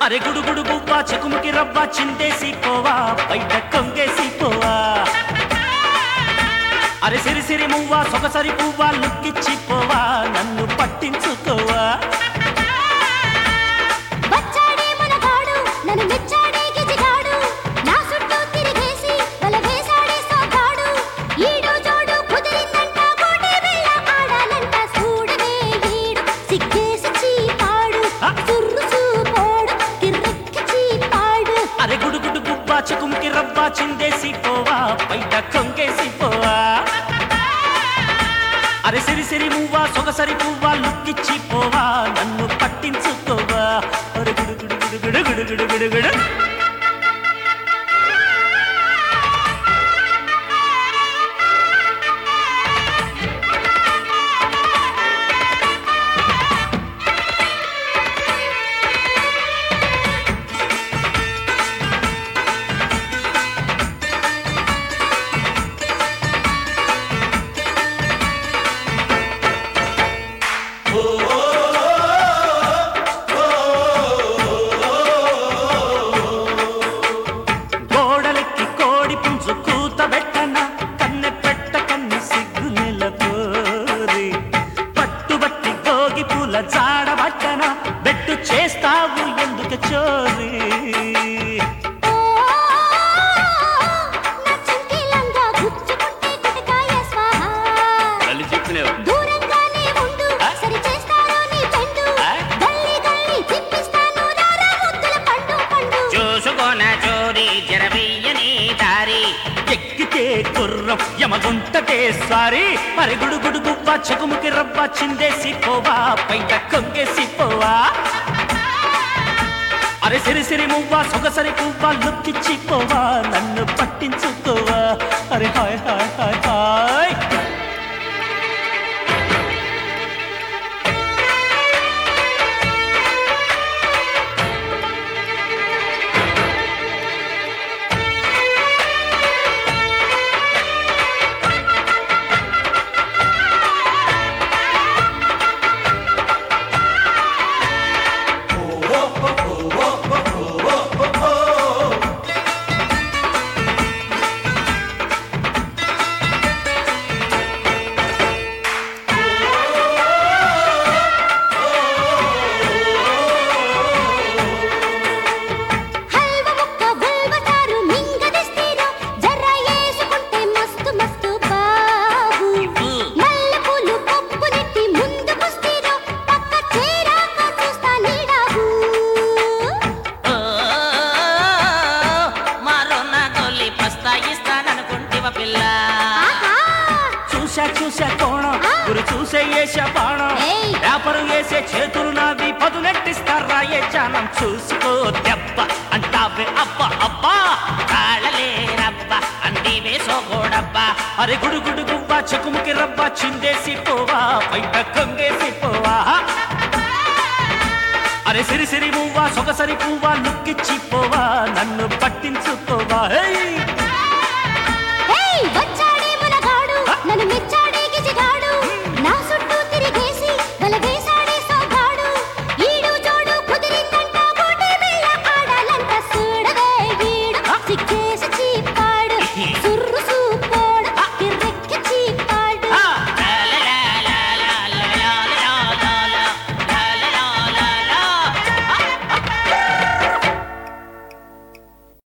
అరే గుడుగుడు గువ్వా చెకుముకి రవ్వ చిందేసి పోవా బయట కొంగేసి పోవా అరే సిరి సిరి మువ్వా సొగసరి పువ్వా లుక్కిచ్చి పోవా నన్ను పట్టించుకోవా వచ్చాడే మనగాడు నన్ను మెచ్చాడే గిజిగాడు నా చుట్టూ తిరిగేసి వల వేసాడే సోగాడు ఈడు జోడు కుదిరిందంట కోటి వెళ్ళ ఆడాలంట చూడవే ఈడు సిగ్గేసి చీపాడు సుర్రు చూపాడు కిర్రెక్కి చీపాడు అరే గుడుగుడు గువ్వా చెకుముకి రవ్వ చిందేసి పోవా బయట కొంగేసి పోవా అరే సిరి సిరి మువ్వా సొగసరి పువ్వా లుక్కిచ్చి పోవా నన్ను పట్టించుకోవా అరే గుడుగుడు గుడుగుడు గుడుగుడు గుడుగుడు గోడలెక్కి కోడి పుంజు కూత పెట్టన కన్నె పెట్ట కన్ను సిగ్గు నెలపోరి పట్టుబట్టి గోగి పూల జాడబట్టన బెట్టు చేస్తావు ఎందుకు చోరీ ఓ నా చింకిలంగా గుచ్చుకుంటే గుటకాయ స్వాహా దూరంగానే ఉండు ఆ? సరి చేస్తాను నీ చెండు ఆ? గల్లీ గల్లీ తిప్పిస్తాను రారా ముద్దుల పండు పండు చూసుకోన చోరీ జరవీయని దారి ఎక్కితే గుర్రం యమగుంటటే సారి మరి గుడుగుడు గువ్వ చెకుముకి రవ్వ చిందేసి పోవా బయట కొంగేసి పోవా అరే సిరి సిరి మువ్వ సొగసరి పువ్వ లుక్కిచ్చి పోవా నన్ను పట్టించుకోవా అరే హాయ్ హాయ్ హాయ్ హాయ్ హల్వ ముక్క గుల్వతారు మింగదిస్తీరో జర్ర యేసుకుంటే మస్తు మస్తు బాబు మల్లె పూలు పప్పు నెట్టి ముందుకొస్తీరో పక్క చేరాక చూస్తా నీడాబు మరొన్న గొల్లి పస్తా ఇస్తాననుకుంటివ పిల్ల ఆహా చూసా చూసా కోణం గురు చూసే ఏసా బాణం ఏయ్. వ్యాపారం వేసే చేతులు నావి పదునెట్టిస్తారా ఏ జానం చూసుకో దెబ్బ అంటావే అబ్బా అబ్బా తాళలేరబ్బా అంది వేసోగోడబ్బా అరే గుడు గుడు గువ్వ చెకుముకి రవ్వ చిందేసి పోవా బయట కొంగేసి పోవా అరే సిరి సిరి పువ్వా సొగసరి పువ్వా లుక్కిచ్చి పోవా నన్ను పట్టించుకోవా హే